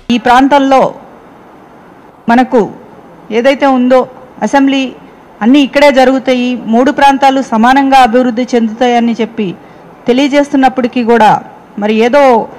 ఈ ప్రాంతంలో మనకు ఏదైతే ఉందో అసెంబ్లీ అన్నీ ఇక్కడే జరుగుతాయి మూడు ప్రాంతాలు సమానంగా అభివృద్ధి చెందుతాయని చెప్పి తెలియజేస్తున్నప్పటికీ కూడా మరి ఏదో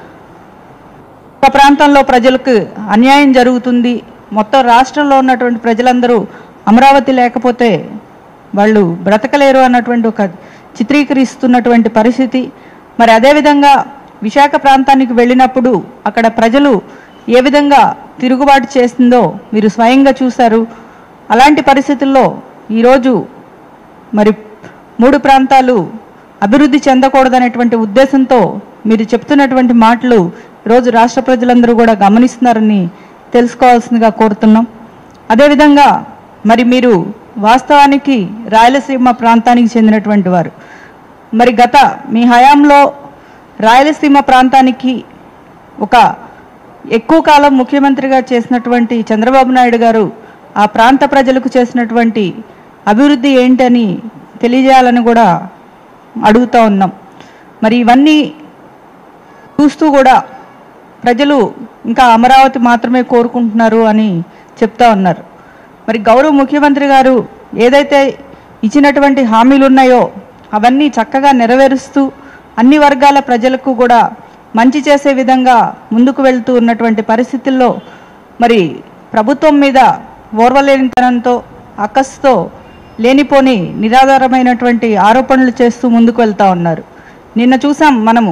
ఒక ప్రాంతంలో ప్రజలకు అన్యాయం జరుగుతుంది మొత్తం రాష్ట్రంలో ఉన్నటువంటి ప్రజలందరూ అమరావతి లేకపోతే వాళ్ళు బ్రతకలేరు అన్నటువంటి ఒక చిత్రీకరిస్తున్నటువంటి పరిస్థితి మరి అదేవిధంగా విశాఖ ప్రాంతానికి వెళ్ళినప్పుడు అక్కడ ప్రజలు ఏ విధంగా తిరుగుబాటు చేసిందో మీరు స్వయంగా చూశారు అలాంటి పరిస్థితుల్లో ఈరోజు మరి మూడు ప్రాంతాలు అభివృద్ధి చెందకూడదనేటువంటి ఉద్దేశంతో మీరు చెప్తున్నటువంటి మాటలు ఈరోజు రాష్ట్ర ప్రజలందరూ కూడా గమనిస్తున్నారని తెలుసుకోవాల్సిందిగా కోరుతున్నాం అదేవిధంగా మరి మీరు వాస్తవానికి రాయలసీమ ప్రాంతానికి చెందినటువంటి వారు మరి గత మీ హయాంలో రాయలసీమ ప్రాంతానికి ఒక ఎక్కువ కాలం ముఖ్యమంత్రిగా చేసినటువంటి చంద్రబాబు నాయుడు గారు ఆ ప్రాంత ప్రజలకు చేసినటువంటి అభివృద్ధి ఏంటని తెలియజేయాలని కూడా అడుగుతా ఉన్నాం మరి ఇవన్నీ చూస్తూ కూడా ప్రజలు ఇంకా అమరావతి మాత్రమే కోరుకుంటున్నారు అని చెప్తా ఉన్నారు మరి గౌరవ ముఖ్యమంత్రి గారు ఏదైతే ఇచ్చినటువంటి హామీలు ఉన్నాయో అవన్నీ చక్కగా నెరవేరుస్తూ అన్ని వర్గాల ప్రజలకు కూడా మంచి చేసే విధంగా ముందుకు వెళ్తూ ఉన్నటువంటి పరిస్థితుల్లో మరి ప్రభుత్వం మీద ఓర్వలేనితనంతో అక్కస్తో లేనిపోని నిరాధారమైనటువంటి ఆరోపణలు చేస్తూ ముందుకు వెళ్తా ఉన్నారు నిన్న చూసాం మనము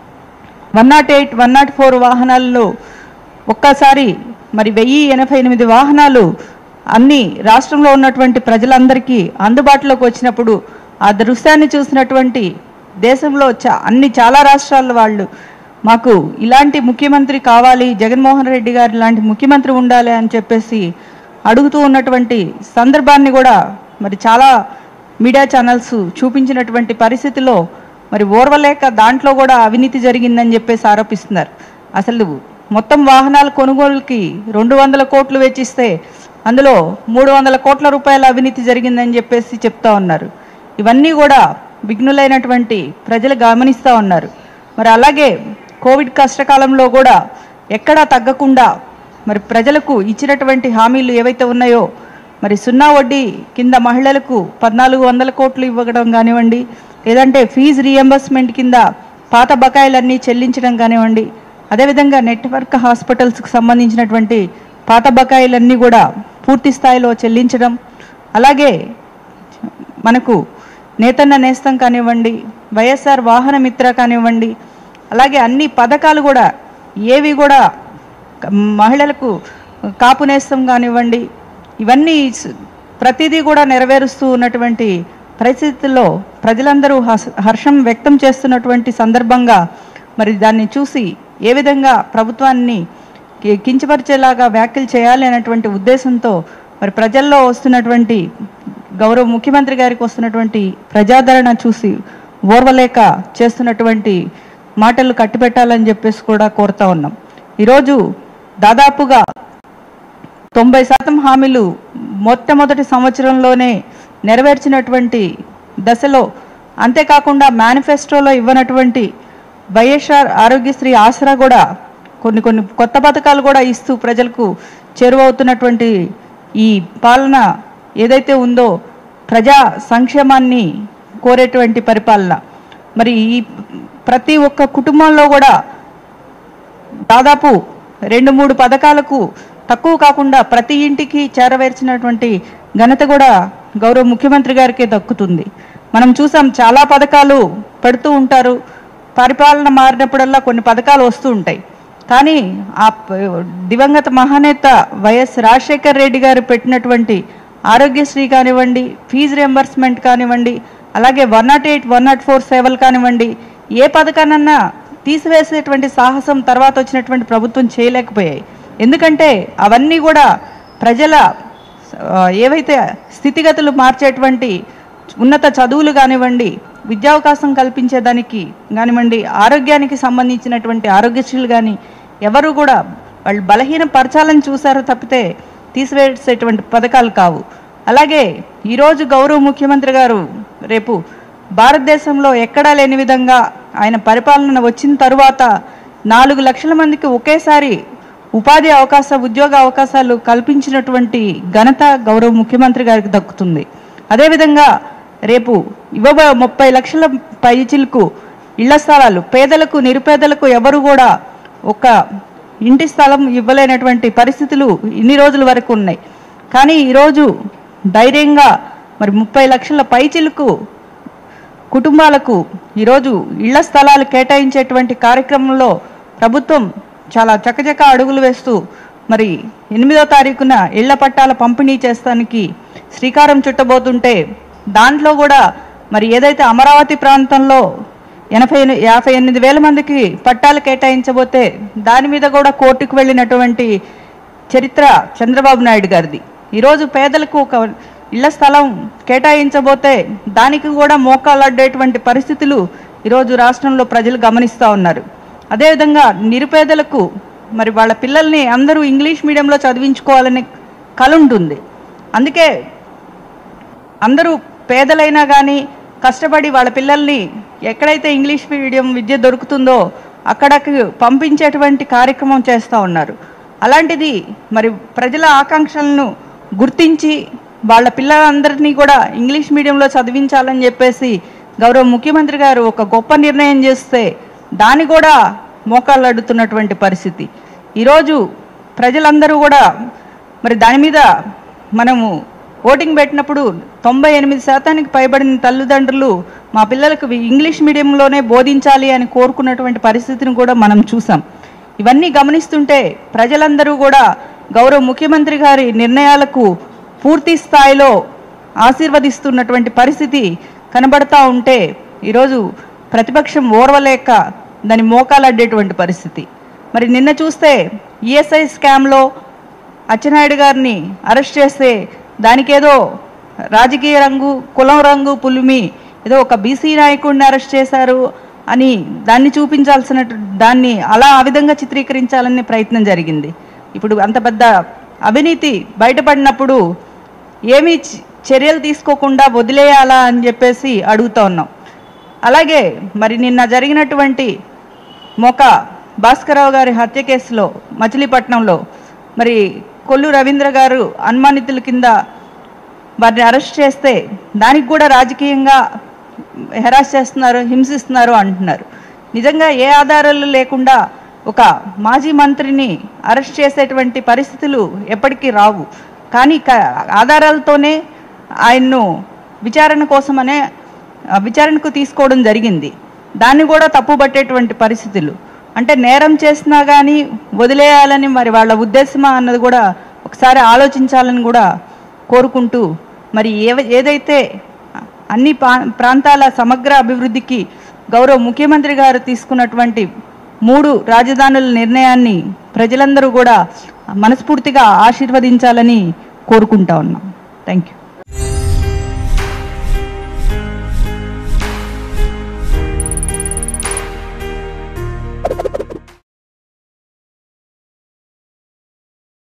one nought eight one nought four వాహనాల్లో ఒక్కసారి మరి వెయ్యి ఎనభై ఎనిమిది వాహనాలు అన్ని రాష్ట్రంలో ఉన్నటువంటి ప్రజలందరికీ అందుబాటులోకి వచ్చినప్పుడు ఆ దృశ్యాన్ని చూసినటువంటి దేశంలో చా అన్ని చాలా రాష్ట్రాల వాళ్ళు మాకు ఇలాంటి ముఖ్యమంత్రి కావాలి జగన్మోహన్ రెడ్డి గారు ఇలాంటి ముఖ్యమంత్రి ఉండాలి అని చెప్పేసి అడుగుతూ ఉన్నటువంటి సందర్భాన్ని కూడా మరి చాలా మీడియా ఛానల్స్ చూపించినటువంటి పరిస్థితిలో మరి ఓర్వలేక దాంట్లో కూడా అవినీతి జరిగిందని చెప్పేసి ఆరోపిస్తున్నారు అసలు మొత్తం వాహనాల కొనుగోలుకి రెండు వందల కోట్లు వెచ్చిస్తే అందులో మూడు వందల కోట్ల రూపాయల అవినీతి జరిగిందని చెప్పేసి చెప్తా ఉన్నారు ఇవన్నీ కూడా విఘ్నులైనటువంటి ప్రజలు గమనిస్తూ ఉన్నారు మరి అలాగే కోవిడ్ కష్టకాలంలో కూడా ఎక్కడా తగ్గకుండా మరి ప్రజలకు ఇచ్చినటువంటి హామీలు ఏవైతే ఉన్నాయో మరి సున్నా వడ్డీ కింద మహిళలకు పద్నాలుగు వందల కోట్లు ఇవ్వడం కానివ్వండి లేదంటే ఫీజు రియంబర్స్మెంట్ కింద పాత బకాయిలన్నీ చెల్లించడం కానివ్వండి అదేవిధంగా నెట్వర్క్ హాస్పిటల్స్కి సంబంధించినటువంటి పాత బకాయిలన్నీ కూడా పూర్తి స్థాయిలో చెల్లించడం అలాగే మనకు నేతన్న నేస్తం కానివ్వండి వైఎస్ఆర్ వాహన మిత్ర కానివ్వండి అలాగే అన్ని పథకాలు కూడా ఏవి కూడా క- మహిళలకు కాపు నేస్తం కానివ్వండి ఇవన్నీ స్- ప్రతిదీ కూడా నెరవేరుస్తూ ఉన్నటువంటి పరిస్థితుల్లో ప్రజలందరూ హస్- హర్షం వ్యక్తం చేస్తున్నటువంటి సందర్భంగా మరి దాన్ని చూసి ఏ విధంగా ప్రభుత్వాన్ని కి- కించపరిచేలాగా వ్యాఖ్యలు చేయాలి అనేటువంటి ఉద్దేశంతో మరి ప్రజల్లో వస్తున్నటువంటి గౌరవ ముఖ్యమంత్రి గారికి వస్తున్నటువంటి ప్రజాదరణ చూసి ఓర్వలేక చేస్తున్నటువంటి మాటలు కట్టిపెట్టాలని చెప్పేసి కూడా కోరుతా ఉన్నాం ఈరోజు దాదాపుగా తొంభై శాతం హామీలు మొట్టమొదటి సంవత్సరంలోనే నెరవేర్చినటువంటి దశలో అంతేకాకుండా మేనిఫెస్టోలో ఇవ్వనటువంటి వైఎస్ఆర్ ఆరోగ్యశ్రీ ఆసరా కూడా కొన్ని కొన్ని కొత్త పథకాలు కూడా ఇస్తూ ప్రజలకు చేరువవుతున్నటువంటి ఈ పాలన ఏదైతే ఉందో ప్రజా సంక్షేమాన్ని కోరేటువంటి పరిపాలన మరి ఈ ప్రతి ఒక్క కుటుంబంలో కూడా దాదాపు రెండు మూడు పథకాలకు తక్కువ కాకుండా ప్రతి ఇంటికి చేరవేర్చినటువంటి ఘనత కూడా గౌరవ ముఖ్యమంత్రి గారికే దక్కుతుంది మనం చూసాం చాలా పథకాలు పెడుతూ ఉంటారు పరిపాలన మారినప్పుడల్లా కొన్ని పథకాలు వస్తూ ఉంటాయి కానీ ఆ ప- దివంగత మహానేత వైఎస్ రాజశేఖర్ రెడ్డి గారు పెట్టినటువంటి ఆరోగ్యశ్రీ కానివ్వండి ఫీజు రియంబర్స్మెంట్ కానివ్వండి అలాగే one nought eight one nought four సేవలు కానివ్వండి ఏ పథకానన్నా తీసివేసేటువంటి సాహసం తర్వాత వచ్చినటువంటి ప్రభుత్వం చేయలేకపోయాయి ఎందుకంటే అవన్నీ కూడా ప్రజల ఆ, ఏవైతే స్థితిగతులు మార్చేటువంటి ఉన్నత చదువులు కానివ్వండి విద్యావకాశం కల్పించేదానికి కానివ్వండి ఆరోగ్యానికి సంబంధించినటువంటి ఆరోగ్యశ్రీలు కానీ ఎవరు కూడా వాళ్ళు బలహీనపరచాలని చూసారో తప్పితే తీసివేసేటువంటి పథకాలు కావు అలాగే ఈరోజు గౌరవ ముఖ్యమంత్రి గారు రేపు భారతదేశంలో ఎక్కడా లేని విధంగా ఆయన పరిపాలన వచ్చిన తరువాత నాలుగు లక్షల మందికి ఒకేసారి ఉపాధి అవకాశ ఉద్యోగ అవకాశాలు కల్పించినటువంటి ఘనత గౌరవ ముఖ్యమంత్రి గారికి దక్కుతుంది అదేవిధంగా రేపు ఇవ్వబో ముప్పై లక్షల పైచిలకు ఇళ్ల స్థలాలు పేదలకు నిరుపేదలకు ఎవరు కూడా ఒక ఇంటి స్థలం ఇవ్వలేనటువంటి పరిస్థితులు ఇన్ని రోజుల వరకు ఉన్నాయి కానీ ఈరోజు ధైర్యంగా మరి ముప్పై లక్షల పైచిలకు కుటుంబాలకు ఈరోజు ఇళ్ల స్థలాలు కేటాయించేటువంటి కార్యక్రమంలో ప్రభుత్వం చాలా చకచక అడుగులు వేస్తూ మరి ఎనిమిదో తారీఖున ఇళ్ల పట్టాల పంపిణీ చేస్తానికి శ్రీకారం చుట్టబోతుంటే దాంట్లో కూడా మరి ఏదైతే అమరావతి ప్రాంతంలో ఎనభై ఎని- యాభై ఎనిమిది వేల మందికి పట్టాలు కేటాయించబోతే దాని మీద కూడా కోర్టుకు వెళ్ళినటువంటి చరిత్ర చంద్రబాబు నాయుడు గారిది ఈరోజు పేదలకు ఒక ఇళ్ల స్థలం కేటాయించబోతే దానికి కూడా మోకాలు అడ్డేటువంటి పరిస్థితులు ఈరోజు రాష్ట్రంలో ప్రజలు గమనిస్తూ ఉన్నారు అదేవిధంగా నిరుపేదలకు మరి వాళ్ళ పిల్లల్ని అందరూ ఇంగ్లీష్ మీడియంలో చదివించుకోవాలనే కల ఉంటుంది అందుకే అందరూ పేదలైనా కానీ కష్టపడి వాళ్ళ పిల్లల్ని ఎక్కడైతే ఇంగ్లీష్ మీడియం విద్య దొరుకుతుందో అక్కడకి పంపించేటువంటి కార్యక్రమం చేస్తూ ఉన్నారు అలాంటిది మరి ప్రజల ఆకాంక్షలను గుర్తించి వాళ్ళ పిల్లలందరినీ కూడా ఇంగ్లీష్ మీడియంలో చదివించాలని చెప్పేసి గౌరవ ముఖ్యమంత్రి గారు ఒక గొప్ప నిర్ణయం చేస్తే దాన్ని కూడా మోకాళ్ళు అడుగుతున్నటువంటి పరిస్థితి ఈరోజు ప్రజలందరూ కూడా మరి దాని మీద మనము ఓటింగ్ పెట్టినప్పుడు తొంభై ఎనిమిది శాతానికి పైబడిన తల్లిదండ్రులు మా పిల్లలకు వి- ఇంగ్లీష్ మీడియంలోనే బోధించాలి అని కోరుకున్నటువంటి పరిస్థితిని కూడా మనం చూసాం ఇవన్నీ గమనిస్తుంటే ప్రజలందరూ కూడా గౌరవ ముఖ్యమంత్రి గారి నిర్ణయాలకు పూర్తి స్థాయిలో ఆశీర్వదిస్తున్నటువంటి పరిస్థితి కనబడతా ఉంటే ఈరోజు ప్రతిపక్షం ఓర్వలేక దాని మోకాలడ్డేటువంటి పరిస్థితి మరి నిన్న చూస్తే ఈఎస్ఐ స్కామ్లో అచ్చెన్నాయుడు గారిని అరెస్ట్ చేస్తే దానికేదో రాజకీయ రంగు కులం రంగు పులిమి ఏదో ఒక బీసీ నాయకుడిని అరెస్ట్ చేశారు అని దాన్ని చూపించాల్సిన దాన్ని అలా ఆ విధంగా చిత్రీకరించాలనే ప్రయత్నం జరిగింది ఇప్పుడు అంత పెద్ద అవినీతి బయటపడినప్పుడు ఏమీ చ- చర్యలు తీసుకోకుండా వదిలేయాలా అని చెప్పేసి అడుగుతా ఉన్నాం అలాగే మరి నిన్న జరిగినటువంటి మొక భాస్కరరావు గారి హత్య కేసులో మచిలీపట్నంలో మరి కొల్లు రవీంద్ర గారు అనుమానితుల కింద వారిని అరెస్ట్ చేస్తే దానికి కూడా రాజకీయంగా హెరాస్ చేస్తున్నారు హింసిస్తున్నారు అంటున్నారు నిజంగా ఏ ఆధారాలు లేకుండా ఒక మాజీ మంత్రిని అరెస్ట్ చేసేటువంటి పరిస్థితులు ఎప్పటికీ రావు కానీ క- ఆధారాలతోనే ఆయన్ను విచారణ కోసమనే ఆ, విచారణకు తీసుకోవడం జరిగింది దాన్ని కూడా తప్పుపట్టేటువంటి పరిస్థితులు అంటే నేరం చేసినా కానీ వదిలేయాలని మరి వాళ్ళ ఉద్దేశమా అన్నది కూడా ఒకసారి ఆలోచించాలని కూడా కోరుకుంటూ మరి ఏ ఏదైతే అన్ని పా- ప్రాంతాల సమగ్ర అభివృద్ధికి గౌరవ ముఖ్యమంత్రి గారు తీసుకున్నటువంటి మూడు రాజధానుల నిర్ణయాన్ని ప్రజలందరూ కూడా మనస్ఫూర్తిగా ఆశీర్వదించాలని కోరుకుంటా ఉన్నాం థ్యాంక్ యూ